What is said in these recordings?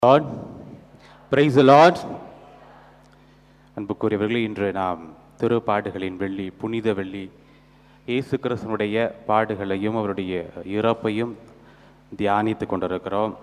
Lord praise Lord அன்புக்குரியவர்களே இன்று நாம் திருப்பாடுகளின் வெள்ளி புனித வெள்ளி இயேசு கிறிஸ்தனுடைய பாடுகளையும் அவருடைய இறப்பையும் தியானித்து கொண்டிருக்கிறோம்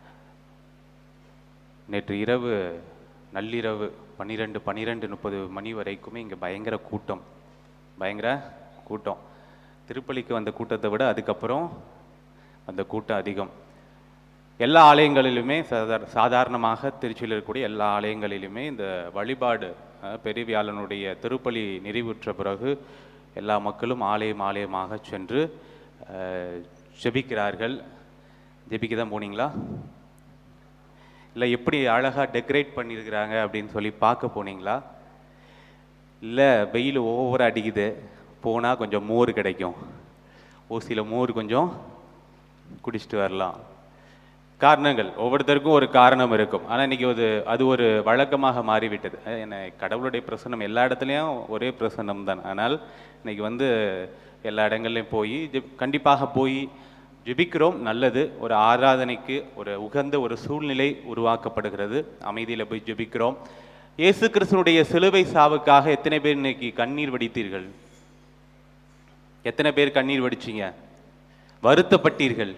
நேற்று இரவு நள்ளிரவு பன்னிரெண்டு பன்னிரெண்டு முப்பது மணி வரைக்குமே இங்கே பயங்கர கூட்டம் பயங்கர கூட்டம் திருப்பலிக்கு வந்த கூட்டத்தை விட அதுக்கப்புறம் அந்த கூட்டம் அதிகம் எல்லா ஆலயங்களிலுமே சாதார சாதாரணமாக திருச்சியில் இருக்கக்கூடிய எல்லா ஆலயங்களிலுமே இந்த வழிபாடு அஹ், பெரியவியாளனுடைய திருப்பலி நிறைவுற்ற பிறகு எல்லா மக்களும் ஆலயம் ஆலயமாக சென்று அஹ், ஜெபிக்கிறார்கள் ஜெபிக்க தான் போனீங்களா இல்லை எப்படி அழகாக டெக்கரேட் பண்ணியிருக்கிறாங்க அப்படின்னு சொல்லி பார்க்க போனீங்களா இல்லை வெயில் ஓவராக அடிக்குது போனால் கொஞ்சம் மோர் கிடைக்கும் ஓசியில் மோர் கொஞ்சம் குடிச்சிட்டு வரலாம் காரணங்கள் ஒவ்வொருத்தருக்கும் ஒரு காரணம் இருக்கும் ஆனால் இன்னைக்கு ஒரு அது ஒரு வழக்கமாக மாறிவிட்டது அஹ் என்ன கடவுளுடைய பிரசன்னம் எல்லா இடத்துலையும் ஒரே பிரசன்னம் தான் ஆனால் இன்னைக்கு வந்து எல்லா இடங்கள்லையும் போய் ஜெப்- கண்டிப்பாக போய் ஜெபிக்கிறோம் நல்லது ஒரு ஆராதனைக்கு ஒரு உகந்த ஒரு சூழ்நிலை உருவாக்கப்படுகிறது அமைதியில் போய் ஜெபிக்கிறோம் இயேசு கிறிஸ்துனுடைய சிலுவை சாவுக்காக எத்தனை பேர் இன்னைக்கு கண்ணீர் வடித்தீர்கள் எத்தனை பேர் கண்ணீர் வடிச்சீங்க வருத்தப்பட்டீர்கள்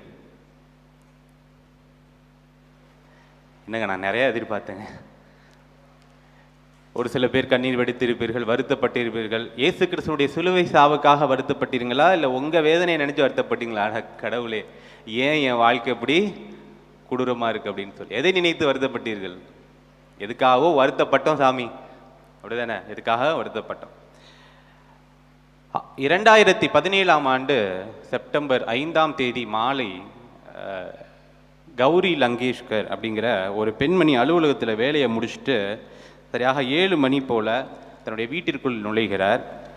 என்னங்க நான் நிறைய எதிர்பார்த்தேங்க ஒரு சில பேர் கண்ணீர் வெடித்திருப்பீர்கள் வருத்தப்பட்டிருப்பீர்கள் இயேசு கிறிஸ்துனுடைய சிலுவை சாவுக்காக வருத்தப்பட்டீங்களா இல்லை உங்க வேதனையை நினைச்சு வருத்தப்பட்டீங்களா அட கடவுளே ஏன் என் வாழ்க்கை இப்படி கொடூரமா இருக்கு அப்படின்னு சொல்லி எதை நினைத்து வருத்தப்பட்டீர்கள் எதுக்காகவோ வருத்தப்பட்டோம் சாமி அப்படிதானே எதுக்காக வருத்தப்பட்டோம் அ- இரண்டாயிரத்தி பதினேழாம் ஆண்டு செப்டம்பர் ஐந்தாம் தேதி மாலை அஹ், கௌரி லங்கேஷ்கர் அப்படிங்கிற ஒரு பெண்மணி அலுவலகத்தில் வேலையை முடிச்சுட்டு சரியாக ஏழு மணி போல தன்னுடைய வீட்டிற்குள் நுழைகிறார்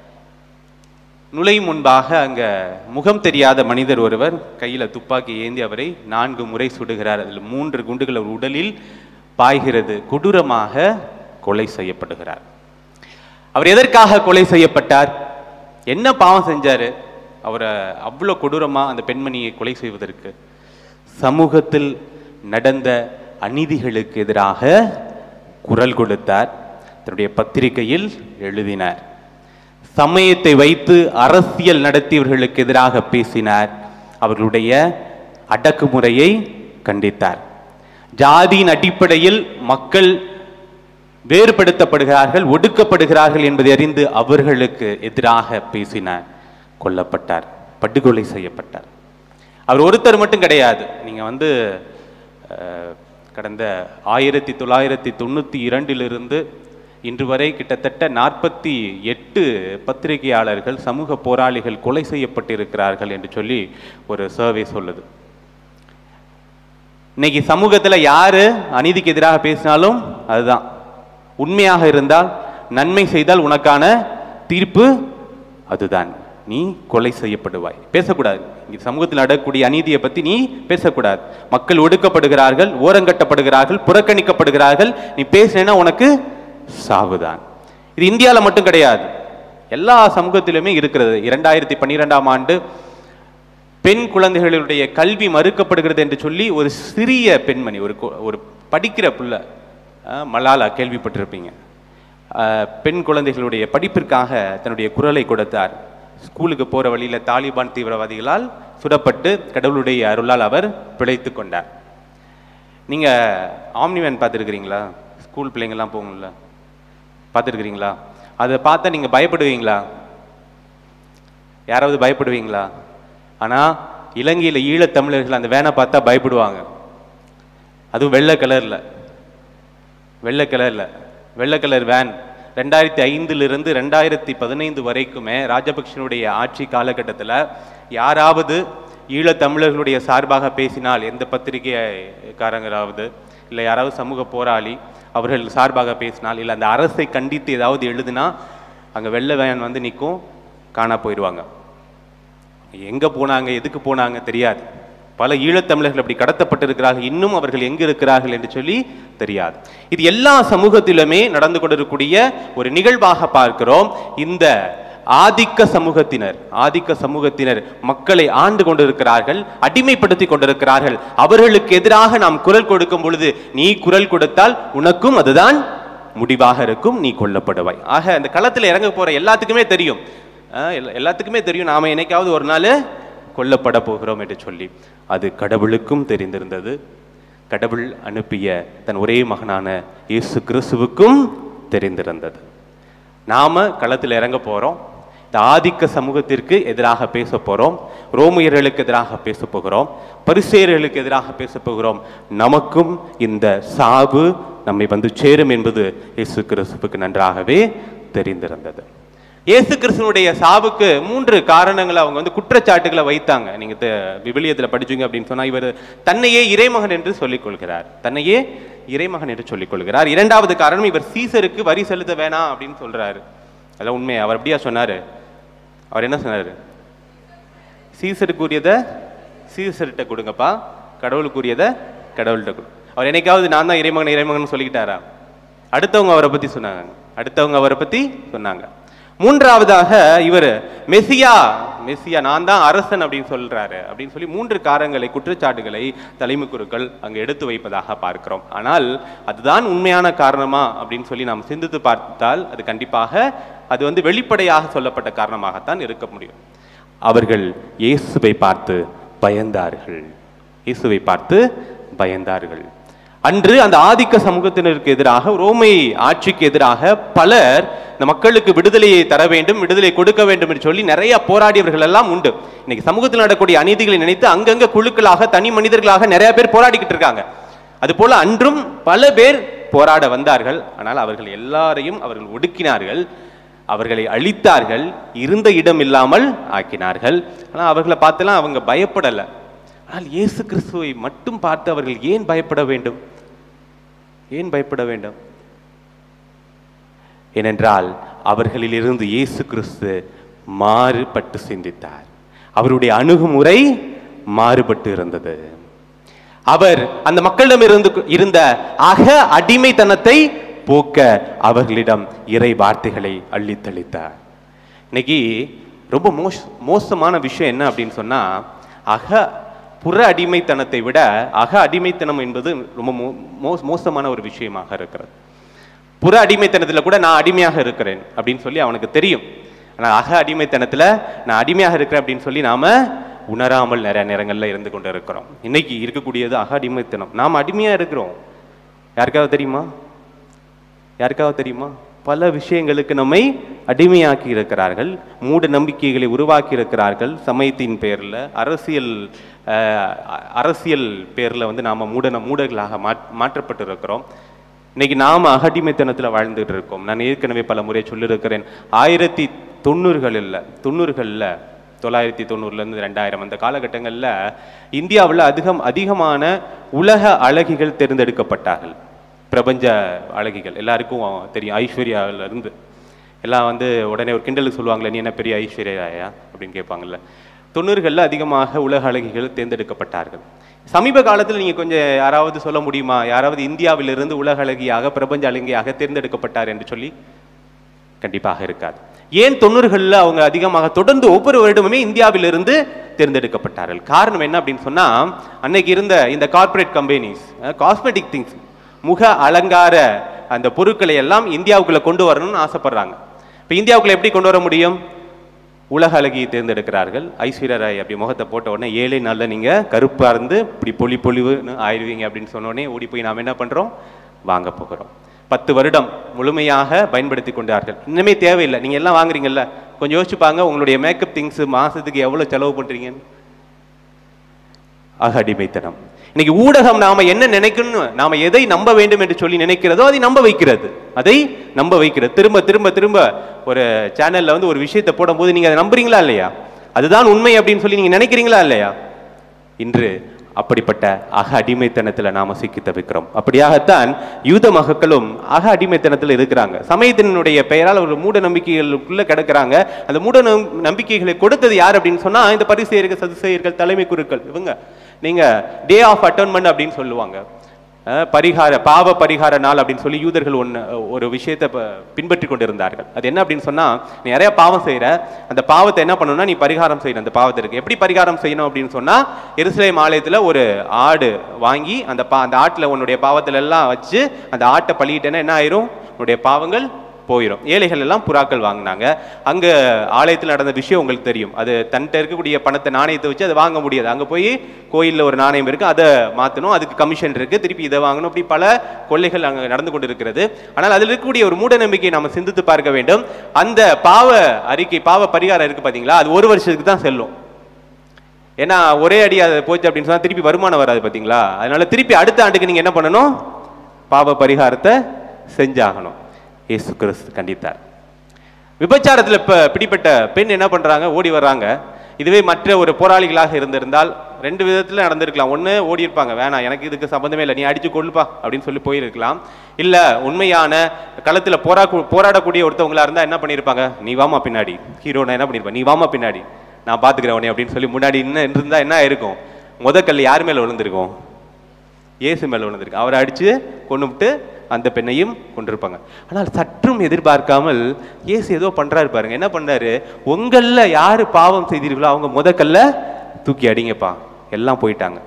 நுழையும் முன்பாக அங்க முகம் தெரியாத மனிதர் ஒருவர் கையில துப்பாக்கி ஏந்தி அவரை நான்கு முறை சுடுகிறார் அதில் மூன்று குண்டுகள் அவர் உடலில் பாய்கிறது கொடூரமாக கொலை செய்யப்படுகிறார் அவர் எதற்காக கொலை செய்யப்பட்டார் என்ன பாவம் செஞ்சாரு அவரை அவ்வளோ கொடூரமா அந்த பெண்மணியை கொலை செய்வதற்கு சமூகத்தில் நடந்த அநீதிகளுக்கு எதிராக குரல் கொடுத்தார் தன்னுடைய பத்திரிகையில் எழுதினார் சமயத்தை வைத்து அரசியல் நடத்தியவர்களுக்கு எதிராக பேசினார் அவர்களுடைய அடக்குமுறையை கண்டித்தார் ஜாதியின் அடிப்படையில் மக்கள் வேறுபடுத்தப்படுகிறார்கள் ஒடுக்கப்படுகிறார்கள் என்பதை அறிந்து அவர்களுக்கு எதிராக பேசினார் கொல்லப்பட்டார் படுகொலை செய்யப்பட்டார் அவர் ஒருத்தர் மட்டும் கிடையாது நீங்க வந்து அஹ், கடந்த ஆயிரத்தி தொள்ளாயிரத்தி தொண்ணூத்தி இரண்டிலிருந்து இன்று வரை கிட்டத்தட்ட நாற்பத்தி எட்டு பத்திரிகையாளர்கள் சமூக போராளிகள் கொலை செய்யப்பட்டிருக்கிறார்கள் என்று சொல்லி ஒரு சர்வே சொல்லுது இன்னைக்கு சமூகத்துல யாரு அநீதிக்கு எதிராக பேசினாலும் அதுதான் உண்மையாக இருந்தால் நன்மை செய்தால் உனக்கான தீர்ப்பு அதுதான் நீ கொலை செய்யப்படுவாய் பேசக்கூடாது இங்க சமூகத்தில் நடக்கக்கூடிய அநீதியை பத்தி நீ பேசக்கூடாது மக்கள் ஒடுக்கப்படுகிறார்கள் ஓரங்கட்டப்படுகிறார்கள் புறக்கணிக்கப்படுகிறார்கள் நீ பேசினேன்னா உனக்கு சாவுதான் இது இந்தியால மட்டும் கிடையாது எல்லா சமூகத்திலுமே இருக்கிறது இரண்டாயிரத்தி பன்னிரெண்டாம் ஆண்டு பெண் குழந்தைகளுடைய கல்வி மறுக்கப்படுகிறது என்று சொல்லி ஒரு சிறிய பெண்மணி ஒரு கு- ஒரு படிக்கிற புள்ள அஹ், மலாலா கேள்விப்பட்டிருப்பீங்க அஹ், பெண் குழந்தைகளுடைய படிப்பிற்காக தன்னுடைய குரலை கொடுத்தார் ஸ்கூலுக்கு போற வழியில தாலிபான் தீவிரவாதிகளால் சுடப்பட்டு கடவுளுடைய அருளால் அவர் பிழைத்து கொண்டார் நீங்க ஆம்னி வேன் பார்த்துருக்கிறீங்களா ஸ்கூல் பிள்ளைங்கள்லாம் போகும்ல பார்த்துருக்கிறீங்களா அதை பார்த்தா நீங்க பயப்படுவீங்களா யாராவது பயப்படுவீங்களா ஆனா இலங்கையில ஈழத் தமிழர்கள் அந்த வேனை பார்த்தா பயப்படுவாங்க அதுவும் வெள்ளை கலர்ல வெள்ளை கலர்ல வெள்ளை கலர் வேன் ரெண்டாயிரத்தி ஐந்திலிருந்து ரெண்டாயிரத்தி பதினைந்து வரைக்குமே ராஜபக்ஷனுடைய ஆட்சி காலகட்டத்தில் யாராவது ஈழத் தமிழர்களுடைய சார்பாக பேசினால் எந்த பத்திரிகைக்காரங்களாவது இல்லை யாராவது சமூக போராளி அவர்கள் சார்பாக பேசினால் இல்லை அந்த அரசை கண்டித்து ஏதாவது எழுதுனா அங்கே வெள்ளை வேன் வந்து நிற்கும் காணா போயிடுவாங்க எங்க போனாங்க எதுக்கு போனாங்க தெரியாது பல ஈழத்தமிழர்கள் அப்படி கடத்தப்பட்டிருக்கிறார்கள் இன்னும் அவர்கள் எங்க இருக்கிறார்கள் என்று சொல்லி தெரியாது இது எல்லா சமூகத்திலுமே நடந்து கொண்டிருக்கக்கூடிய ஒரு நிகழ்வாக பார்க்கிறோம் இந்த ஆதிக்க சமூகத்தினர் ஆதிக்க சமூகத்தினர் மக்களை ஆண்டு கொண்டிருக்கிறார்கள் அடிமைப்படுத்தி கொண்டிருக்கிறார்கள் அவர்களுக்கு எதிராக நாம் குரல் கொடுக்கும் பொழுது நீ குரல் கொடுத்தால் உனக்கும் அதுதான் முடிவாக இருக்கும் நீ கொல்லப்படுவாய் ஆக அந்த களத்தில் இறங்க போற எல்லாத்துக்குமே தெரியும் அஹ் எல்லா- எல்லாத்துக்குமே தெரியும் நாம என்னைக்காவது ஒரு நாள் கொல்லப்பட போகிறோம் என்று சொல்லி அது கடவுளுக்கும் தெரிந்திருந்தது கடவுள் அனுப்பிய தன் ஒரே மகனான இயேசு கிறிஸ்துவுக்கும் தெரிந்திருந்தது நாம களத்தில் இறங்க போறோம் இந்த ஆதிக்க சமூகத்திற்கு எதிராக பேச போறோம் ரோமியர்களுக்கு எதிராக பேச போகிறோம் பரிசேயர்களுக்கு எதிராக பேச போகிறோம் நமக்கும் இந்த சாவு நம்மை வந்து சேரும் என்பது இயேசு கிறிஸ்துவுக்கு நன்றாகவே தெரிந்திருந்தது இயேசு கிறிஸ்துவனுடைய சாவுக்கு மூன்று காரணங்களை அவங்க வந்து குற்றச்சாட்டுகளை வைத்தாங்க நீங்க த- விவிலியத்துல படிச்சீங்க அப்படின்னு சொன்னா இவர் தன்னையே இறைமகன் என்று சொல்லிக் கொள்கிறார் தன்னையே இறைமகன் என்று சொல்லிக் கொள்கிறார் இரண்டாவது காரணம் இவர் சீசருக்கு வரி செலுத்த வேணாம் அப்படின்னு சொல்றாரு அதெல்லாம் உண்மை அவர் அப்படியா சொன்னாரு அவர் என்ன சொன்னாரு சீசருக்குரியதை சீசர்கிட்ட கொடுங்கப்பா கடவுளுக்குரியதை கடவுள்கிட்ட கொடு அவர் என்னைக்காவது நான் தான் இறைமகன் இறைமகன் சொல்லிக்கிட்டாரா அடுத்தவங்க அவரை பத்தி சொன்னாங்க அடுத்தவங்க அவரை பத்தி சொன்னாங்க மூன்றாவதாக இவர் மெசியா மெசியா நான் தான் அரசன் அப்படின்னு சொல்றாரு அப்படின்னு சொல்லி மூன்று காரங்களை குற்றச்சாட்டுகளை தலைமை குருக்கள் அங்கு எடுத்து வைப்பதாக பார்க்கிறோம் ஆனால் அதுதான் உண்மையான காரணமா அப்படின்னு சொல்லி நாம் சிந்தித்து பார்த்தால் அது கண்டிப்பாக அது வந்து வெளிப்படையாக சொல்லப்பட்ட காரணமாகத்தான் இருக்க முடியும் அவர்கள் இயேசுவை பார்த்து பயந்தார்கள் இயேசுவை பார்த்து பயந்தார்கள் அன்று அந்த ஆதிக்க சமூகத்தினருக்கு எதிராக ரோமை ஆட்சிக்கு எதிராக பலர் இந்த மக்களுக்கு விடுதலையை தர வேண்டும் விடுதலை கொடுக்க வேண்டும் என்று சொல்லி நிறைய போராடியவர்கள் எல்லாம் உண்டு இன்னைக்கு சமூகத்தில் நடக்கக்கூடிய அநீதிகளை நினைத்து அங்கங்க குழுக்களாக தனி மனிதர்களாக நிறைய பேர் போராடிக்கிட்டு இருக்காங்க அது போல அன்றும் பல பேர் போராட வந்தார்கள் ஆனால் அவர்கள் எல்லாரையும் அவர்கள் ஒடுக்கினார்கள் அவர்களை அழித்தார்கள் இருந்த இடம் இல்லாமல் ஆக்கினார்கள் ஆனால் அவர்களை பார்த்தெல்லாம் அவங்க பயப்படல ஆனால் இயேசு கிறிஸ்துவை மட்டும் பார்த்து அவர்கள் ஏன் பயப்பட வேண்டும் ஏன் பயப்பட வேண்டும் ஏனென்றால் அவர்களிலிருந்து இயேசு கிறிஸ்து மாறுபட்டு சிந்தித்தார் அவருடைய அணுகுமுறை மாறுபட்டு இருந்தது அவர் அந்த மக்களிடம் இருந்து இருந்த அக அடிமைத்தனத்தை போக்க அவர்களிடம் இறை வார்த்தைகளை அள்ளித்தளித்தார் இன்னைக்கு ரொம்ப மோச மோசமான விஷயம் என்ன அப்படின்னு சொன்னா அக புற அடிமைத்தனத்தை விட அக அடிமைத்தனம் என்பது ரொம்ப மோ- மோ- மோசமான ஒரு விஷயமாக இருக்கிறது புற அடிமைத்தனத்துல கூட நான் அடிமையாக இருக்கிறேன் அப்படின்னு சொல்லி அவனுக்கு தெரியும் ஆனா அக அடிமைத்தனத்துல நான் அடிமையாக இருக்கிறேன் அப்படின்னு சொல்லி நாம உணராமல் நிறைய நேரங்கள்ல இருந்து கொண்டு இருக்கிறோம் இன்னைக்கு இருக்கக்கூடியது அக அடிமைத்தனம் நாம் அடிமையா இருக்கிறோம் யாருக்காவது தெரியுமா யாருக்காவது தெரியுமா பல விஷயங்களுக்கு நம்மை அடிமையாக்கி இருக்கிறார்கள் மூட நம்பிக்கைகளை உருவாக்கி இருக்கிறார்கள் சமயத்தின் பேர்ல அரசியல் அஹ், அரசியல் பேர்ல வந்து நாம மூட மூடர்களாக மாற்- மாற்றப்பட்டு இருக்கிறோம் இன்னைக்கு நாம அகடிமைத்தனத்துல வாழ்ந்துட்டு இருக்கோம் நான் ஏற்கனவே பல முறை சொல்லியிருக்கிறேன் ஆயிரத்தி தொண்ணூறுகளில் தொண்ணூறுகளில் தொள்ளாயிரத்தி தொண்ணூறுலேருந்து ரெண்டாயிரம் அந்த காலகட்டங்களில் இந்தியாவில் அதிகம் அதிகமான உலக அழகிகள் தேர்ந்தெடுக்கப்பட்டார்கள் பிரபஞ்ச அழகிகள் எல்லாருக்கும் தெரியும் ஐஸ்வர்யால இருந்து எல்லாம் வந்து உடனே ஒரு கிண்டலுக்கு சொல்லுவாங்களே நீ என்ன பெரிய ஐஸ்வர்யாயா அப்படின்னு கேட்பாங்கல்ல தொண்ணூறுகளில் அதிகமாக உலக அழகிகள் தேர்ந்தெடுக்கப்பட்டார்கள் சமீப காலத்தில் நீங்கள் கொஞ்சம் யாராவது சொல்ல முடியுமா யாராவது இந்தியாவிலிருந்து உலக அழகியாக பிரபஞ்ச அழகியாக தேர்ந்தெடுக்கப்பட்டார் என்று சொல்லி கண்டிப்பாக இருக்காது ஏன் தொண்ணூறுகளில் அவங்க அதிகமாக தொடர்ந்து ஒவ்வொரு வருடமுமே இந்தியாவிலிருந்து தேர்ந்தெடுக்கப்பட்டார்கள் காரணம் என்ன அப்படின்னு சொன்னா அன்னைக்கு இருந்த இந்த கார்ப்பரேட் கம்பெனிஸ் காஸ்மெட்டிக் திங்ஸ் முக அலங்கார அந்த பொருட்களை எல்லாம் இந்தியாவுக்குள்ள கொண்டு வரணும்னு ஆசைப்படுறாங்க இப்போ இந்தியாவுக்குள்ள எப்படி கொண்டு வர முடியும் உலக அழகியை தேர்ந்தெடுக்கிறார்கள் ஐஸ்வர்யா ராய் அப்படி முகத்தை போட்ட உடனே ஏழை நாளில் நீங்கள் கருப்பாக இருந்து இப்படி பொலி பொலிவுன்னு ஆயிடுவீங்க அப்படின்னு சொன்ன உடனே ஓடி போய் நாம் என்ன பண்ணுறோம் வாங்க போகிறோம் பத்து வருடம் முழுமையாக பயன்படுத்தி கொண்டார்கள் இன்னுமே தேவையில்லை நீங்கள் எல்லாம் வாங்குறீங்கல்ல கொஞ்சம் யோசிச்சு பாருங்க உங்களுடைய மேக்கப் திங்ஸ் மாதத்துக்கு எவ்வளோ செலவு பண்ணுறீங்கன்னு ஆக அடிமைத்தனம் இன்னைக்கு ஊடகம் நாம என்ன நினைக்கணும் நாம எதை நம்ப வேண்டும் என்று சொல்லி நினைக்கிறதோ அதை நம்ப வைக்கிறது அதை நம்ப வைக்கிறது திரும்ப திரும்ப திரும்ப ஒரு சேனல்ல வந்து ஒரு விஷயத்தை போடும்போது நீங்க அதை நம்புறீங்களா இல்லையா அதுதான் உண்மை அப்படின்னு சொல்லி நீங்க நினைக்கிறீங்களா இல்லையா இன்று அப்படிப்பட்ட அக அடிமைத்தனத்துல நாம சிக்கி தவிக்கிறோம் அப்படியாகத்தான் யூத மகக்களும் அக அடிமைத்தனத்துல இருக்கிறாங்க சமயத்தினுடைய பெயரால் ஒரு மூட நம்பிக்கைகளுக்குள்ள கிடக்குறாங்க அந்த மூட நம்- நம்பிக்கைகளை கொடுத்தது யார் அப்படின்னு சொன்னா இந்த பரிசெயர்கள் சதுசெயர்கள் தலைமை குருக்கள் இவங்க நீங்க டே ஆஃப் அட்டோன்மெண்ட் அப்படின்னு சொல்லுவாங்க அஹ், பரிகார பாவ பரிகார நாள் அப்படின்னு சொல்லி யூதர்கள் ஒன்று ஒரு விஷயத்தை ப- பின்பற்றி கொண்டிருந்தார்கள் அது என்ன அப்படின்னு சொன்னா நீ நிறைய பாவம் செய்யற அந்த பாவத்தை என்ன பண்ணணும்னா நீ பரிகாரம் செய்யணும் அந்த பாவத்திற்கு எப்படி பரிகாரம் செய்யணும் அப்படின்னு சொன்னா எருசலேம் ஆலயத்துல ஒரு ஆடு வாங்கி அந்த பா அந்த ஆட்டுல உன்னுடைய பாவத்துல எல்லாம் வச்சு அந்த ஆட்டை பழியிட்டேன்னா என்ன ஆயிரும் உன்னுடைய பாவங்கள் போயிடும் ஏழைகள் எல்லாம் புறாக்கள் வாங்கினாங்க அங்க ஆலயத்தில் நடந்த விஷயம் உங்களுக்கு தெரியும் அது தன்கிட்ட இருக்கக்கூடிய பணத்தை நாணயத்தை வச்சு அதை வாங்க முடியாது அங்க போய் கோயில்ல ஒரு நாணயம் இருக்கு அதை மாத்தணும் அதுக்கு கமிஷன் இருக்கு திருப்பி இதை வாங்கணும் இப்படி பல கொள்ளைகள் அங்க நடந்து கொண்டிருக்கிறது ஆனால் அதில் இருக்கக்கூடிய ஒரு மூட நம்பிக்கையை நம்ம சிந்தித்து பார்க்க வேண்டும் அந்த பாவ அறிக்கை பாவ பரிகாரம் இருக்கு பாத்தீங்களா அது ஒரு வருஷத்துக்கு தான் செல்லும் ஏன்னா ஒரே அடி அது போச்சு அப்படின்னு சொன்னா திருப்பி வருமானம் வராது பாத்தீங்களா அதனால திருப்பி அடுத்த ஆண்டுக்கு நீங்க என்ன பண்ணணும் பாவ பரிகாரத்தை செஞ்சாகணும் இயேசு கிறிஸ்து கண்டித்தார் விபச்சாரத்துல இப்ப பிடிப்பட்ட பெண் என்ன பண்றாங்க ஓடி வர்றாங்க இதுவே மற்ற ஒரு போராளிகளாக இருந்திருந்தால் ரெண்டு விதத்துல நடந்திருக்கலாம் ஒண்ணு ஓடி இருப்பாங்க வேணாம் எனக்கு இதுக்கு சம்பந்தமே இல்லை நீ அடிச்சு கொள்ளுப்பா அப்படின்னு சொல்லி போயிருக்கலாம் இல்ல உண்மையான களத்துல போரா போராடக்கூடிய ஒருத்தவங்களா இருந்தா என்ன பண்ணியிருப்பாங்க நீ வாமா பின்னாடி ஹீரோனா என்ன பண்ணிருப்பா நீ வாமா பின்னாடி நான் பாத்துக்கிறேன் உன்னை அப்படின்னு சொல்லி முன்னாடி இன்னும் இருந்தா என்ன இருக்கும் முத கல் யார் மேல விழுந்திருக்கும் இயேசு மேல விழுந்திருக்கு அவரை அடிச்சு கொண்டுவிட்டு அந்த பெண்ணையும் கொண்டிருப்பாங்க ஆனால் சற்றும் எதிர்பார்க்காமல் இயேசு ஏதோ பண்றாரு பாருங்க என்ன பண்றாரு உங்கள யாரு பாவம் செய்தீர்களோ அவங்க முத கல்ல தூக்கி அடிங்கப்பா எல்லாம் போயிட்டாங்க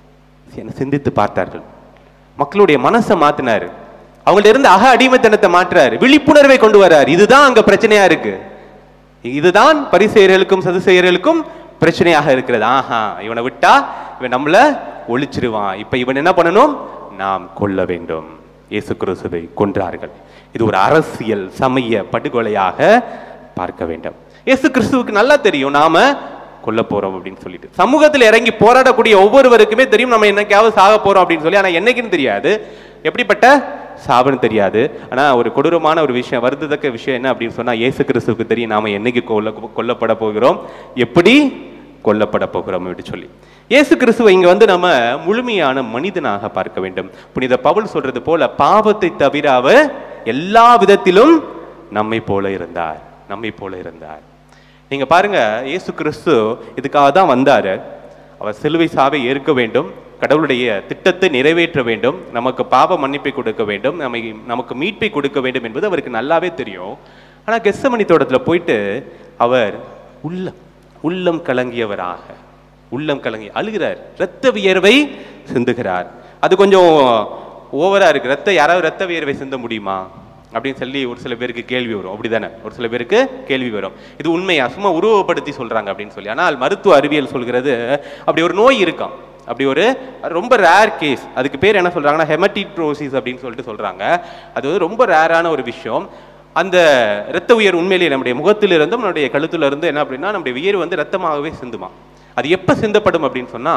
என்ன சிந்தித்து பார்த்தார்கள் மக்களுடைய மனசை மாத்தினாரு அவங்கள்ட்ட இருந்து அக அடிமைத்தனத்தை மாற்றுறாரு விழிப்புணர்வை கொண்டு வர்றாரு இதுதான் அங்க பிரச்சனையா இருக்கு இதுதான் பரிசெயர்களுக்கும் சதுசெயர்களுக்கும் பிரச்சனையாக இருக்கிறது ஆஹா இவனை விட்டா இவன் நம்மள ஒழிச்சிருவான் இப்ப இவன் என்ன பண்ணணும் நாம் கொல்ல வேண்டும் இயேசு கிறிஸ்துவை கொன்றார்கள் இது ஒரு அரசியல் சமய படுகொலையாக பார்க்க வேண்டும் இயேசு கிறிஸ்துவுக்கு நல்லா தெரியும் நாம கொல்ல போறோம் அப்படின்னு சொல்லிட்டு சமூகத்தில் இறங்கி போராடக்கூடிய ஒவ்வொருவருக்குமே தெரியும் நம்ம என்னைக்காவது சாக போறோம் அப்படின்னு சொல்லி ஆனா என்னைக்குன்னு தெரியாது எப்படிப்பட்ட சாபன்னு தெரியாது ஆனா ஒரு கொடூரமான ஒரு விஷயம் வருந்தத்தக்க விஷயம் என்ன அப்படின்னு சொன்னா இயேசு கிறிஸ்துவுக்கு தெரியும் நாம என்னைக்கு கொல்ல கொல்லப்பட போகிறோம் எப்படி கொல்லப்பட போகிறோம் என்று சொல்லி இயேசு கிறிஸ்துவை இங்க வந்து நம்ம முழுமையான மனிதனாக பார்க்க வேண்டும் புனித பவுல் சொல்றது போல பாவத்தை தவிர அவர் எல்லா விதத்திலும் நம்மை போல இருந்தார் நம்மை போல இருந்தார் நீங்க பாருங்க இயேசு கிறிஸ்து இதுக்காக தான் வந்தாரு அவர் சிலுவை சாவை ஏற்க வேண்டும் கடவுளுடைய திட்டத்தை நிறைவேற்ற வேண்டும் நமக்கு பாவ மன்னிப்பை கொடுக்க வேண்டும் நம்மை நமக்கு மீட்பை கொடுக்க வேண்டும் என்பது அவருக்கு நல்லாவே தெரியும் ஆனா கெஸ்ஸமணி தோட்டத்துல போயிட்டு அவர் உள்ளம் உள்ளம் கலங்கியவராக உள்ளம் கலங்கி அழுகிறார் இரத்த வியர்வை சிந்துகிறார் அது கொஞ்சம் ஓவரா இருக்கு ரத்த யாராவது ரத்த வியர்வை சிந்த முடியுமா அப்படின்னு சொல்லி ஒரு சில பேருக்கு கேள்வி வரும் அப்படிதானே ஒரு சில பேருக்கு கேள்வி வரும் இது உண்மையா சும்மா உருவப்படுத்தி சொல்றாங்க அப்படின்னு சொல்லி ஆனால் மருத்துவ அறிவியல் சொல்கிறது அப்படி ஒரு நோய் இருக்காம் அப்படி ஒரு ரொம்ப ரேர் கேஸ் அதுக்கு பேர் என்ன சொல்றாங்கன்னா ஹெமட்டிட்ரோசிஸ் அப்படின்னு சொல்லிட்டு சொல்றாங்க அது வந்து ரொம்ப ரேரான ஒரு விஷயம் அந்த இரத்த உயர் உண்மையிலேயே நம்முடைய முகத்திலிருந்தும் நம்முடைய கழுத்துல இருந்து என்ன அப்படின்னா நம்முடைய உயர் வந்து ரத்தமாகவே சிந்துமா அது எப்ப சிந்தப்படும் அப்படின்னு சொன்னா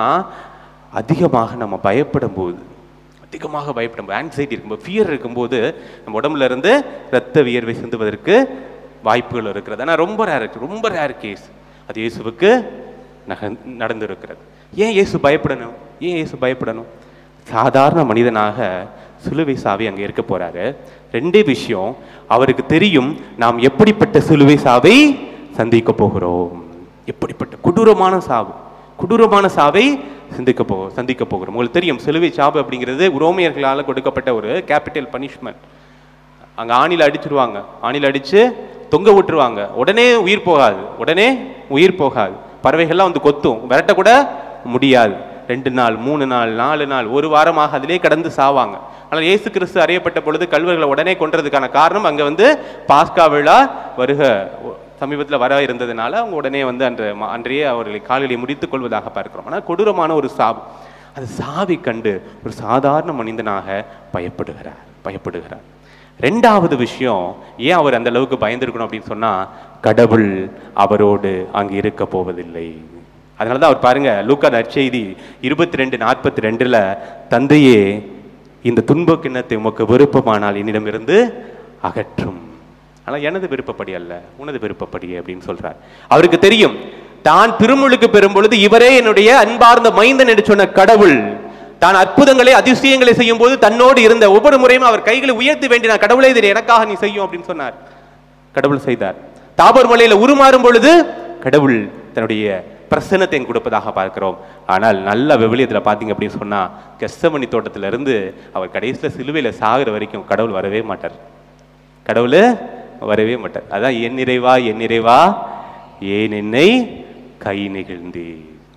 அதிகமாக நம்ம பயப்படும் போது அதிகமாக பயப்படும் ஆன்சைட்டி இருக்கும்போது ஃபியர் இருக்கும்போது நம்ம உடம்புல இருந்து ரத்த வியர்வை சிந்துவதற்கு வாய்ப்புகள் இருக்கிறது ஆனால் ரொம்ப ரேர் இருக்கு ரொம்ப ரேர் கேஸ் அது இயேசுவுக்கு நக நடந்திருக்கிறது ஏன் இயேசு பயப்படணும் ஏன் இயேசு பயப்படணும் சாதாரண மனிதனாக சிலுவை சாவி அங்கே இருக்க போறாரு ரெண்டே விஷயம் அவருக்கு தெரியும் நாம் எப்படிப்பட்ட சிலுவை சாவை சந்திக்க போகிறோம் எப்படிப்பட்ட கொடூரமான சாவு கொடூரமான சாவை சிந்திக்க போ சந்திக்க போகிறோம் உங்களுக்கு தெரியும் சிலுவை சாவு அப்படிங்கிறது உரோமியர்களால் கொடுக்கப்பட்ட ஒரு கேபிட்டல் பனிஷ்மெண்ட் அங்க ஆணில அடிச்சிருவாங்க ஆணில அடிச்சு தொங்க விட்டுருவாங்க உடனே உயிர் போகாது உடனே உயிர் போகாது பறவைகள்லாம் வந்து கொத்தும் விரட்ட கூட முடியாது ரெண்டு நாள் மூணு நாள் நாலு நாள் ஒரு வாரமாக அதிலே கடந்து சாவாங்க ஆனால் இயேசு கிறிஸ்து அறியப்பட்ட பொழுது கல்வர்களை உடனே கொன்றதுக்கான காரணம் அங்க வந்து பாஸ்கா விழா வருக சமீபத்தில் வர இருந்ததுனால அவங்க உடனே வந்து அன்று ம- அன்றையே அவர்களை காலிலே முடித்துக் கொள்வதாக பார்க்கிறோம் ஆனால் கொடூரமான ஒரு சாவு அது சாவை கண்டு ஒரு சாதாரண மனிதனாக பயப்படுகிறார் பயப்படுகிறார் ரெண்டாவது விஷயம் ஏன் அவர் அந்த அளவுக்கு பயந்திருக்கணும் அப்படின்னு சொன்னா கடவுள் அவரோடு அங்கு இருக்க போவதில்லை அதனால தான் அவர் பாருங்க லூக்கா நற்செய்தி இருபத்தி ரெண்டு நாற்பத்தி ரெண்டுல தந்தையே இந்த துன்ப கிண்ணத்தை உமக்கு விருப்பமானால் என்னிடமிருந்து அகற்றும் ஆனால் எனது விருப்பப்படி அல்ல உனது விருப்பப்படி அப்படின்னு சொல்றார் அவருக்கு தெரியும் தான் திருமுழுக்கு பெறும் பொழுது இவரே என்னுடைய அன்பார்ந்த மைந்தன் என்று சொன்ன கடவுள் தான் அற்புதங்களை அதிசயங்களை செய்யும் போது தன்னோடு இருந்த ஒவ்வொரு முறையும் அவர் கைகளை உயர்த்தி வேண்டினார் கடவுளே இதை எனக்காக நீ செய்யும் அப்படின்னு சொன்னார் கடவுள் செய்தார் தாபர் மலையில உருமாறும் பொழுது கடவுள் தன்னுடைய பிரசன்னத்தை கொடுப்பதாக பார்க்கிறோம் ஆனால் நல்ல விவிலியத்தில் பார்த்தீங்க அப்படின்னு சொன்னா கெஸ்தமணி தோட்டத்துல இருந்து அவர் கடைசியில் சிலுவையில சாகுற வரைக்கும் கடவுள் வரவே மாட்டார் கடவுள் வரவே மாட்டார் அதான் என் நிறைவா என் நிறைவா ஏன் என்னை கை நெகிழ்ந்தே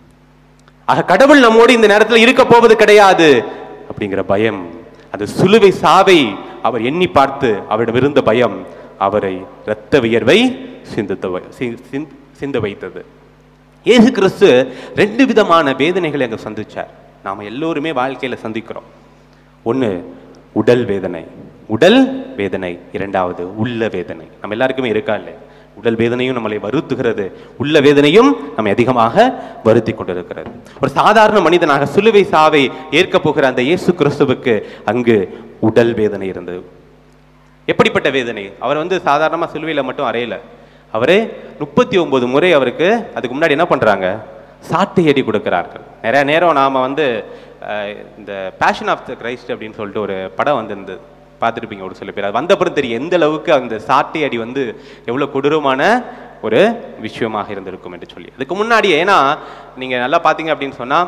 ஆக கடவுள் நம்மோடு இந்த நேரத்தில் இருக்க போவது கிடையாது அப்படிங்கிற பயம் அந்த சிலுவை சாவை அவர் எண்ணி பார்த்து அவரிடம் இருந்த பயம் அவரை இரத்த வியர்வை சிந்துத்த வை- சி- சிந்- சிந்த வைத்தது இயேசு கிறிஸ்து ரெண்டு விதமான வேதனைகளை அங்க சந்திச்சார் நாம எல்லோருமே வாழ்க்கையில சந்திக்கிறோம் ஒண்ணு உடல் வேதனை உடல் வேதனை இரண்டாவது உள்ள வேதனை நம்ம எல்லாருக்குமே இருக்கா இல்லை உடல் வேதனையும் நம்மளை வருத்துகிறது உள்ள வேதனையும் நம்மை அதிகமாக வருத்தி கொண்டிருக்கிறது ஒரு சாதாரண மனிதனாக சிலுவை சாவை ஏற்க போகிற அந்த இயேசு கிறிஸ்துவுக்கு அங்கு உடல் வேதனை இருந்தது எப்படிப்பட்ட வேதனை அவர் வந்து சாதாரணமா சிலுவையில மட்டும் அறையல அவரே முப்பத்தி ஒன்பது முறை அவருக்கு அதுக்கு முன்னாடி என்ன பண்றாங்க சாட்டை அடி கொடுக்கிறார்கள் நிறைய நேரம் நாம வந்து அஹ், இந்த பேஷன் ஆஃப் த கிரைஸ்ட் அப்படின்னு சொல்லிட்டு ஒரு படம் வந்திருந்தது பார்த்துருப்பீங்க ஒரு சில பேர் அது வந்தப்புறம் தெரியும் எந்த அளவுக்கு அந்த சாட்டை அடி வந்து எவ்வளவு கொடூரமான ஒரு விஷயமாக இருந்திருக்கும் என்று சொல்லி அதுக்கு முன்னாடி ஏன்னா நீங்க நல்லா பார்த்தீங்க அப்படின்னு சொன்னா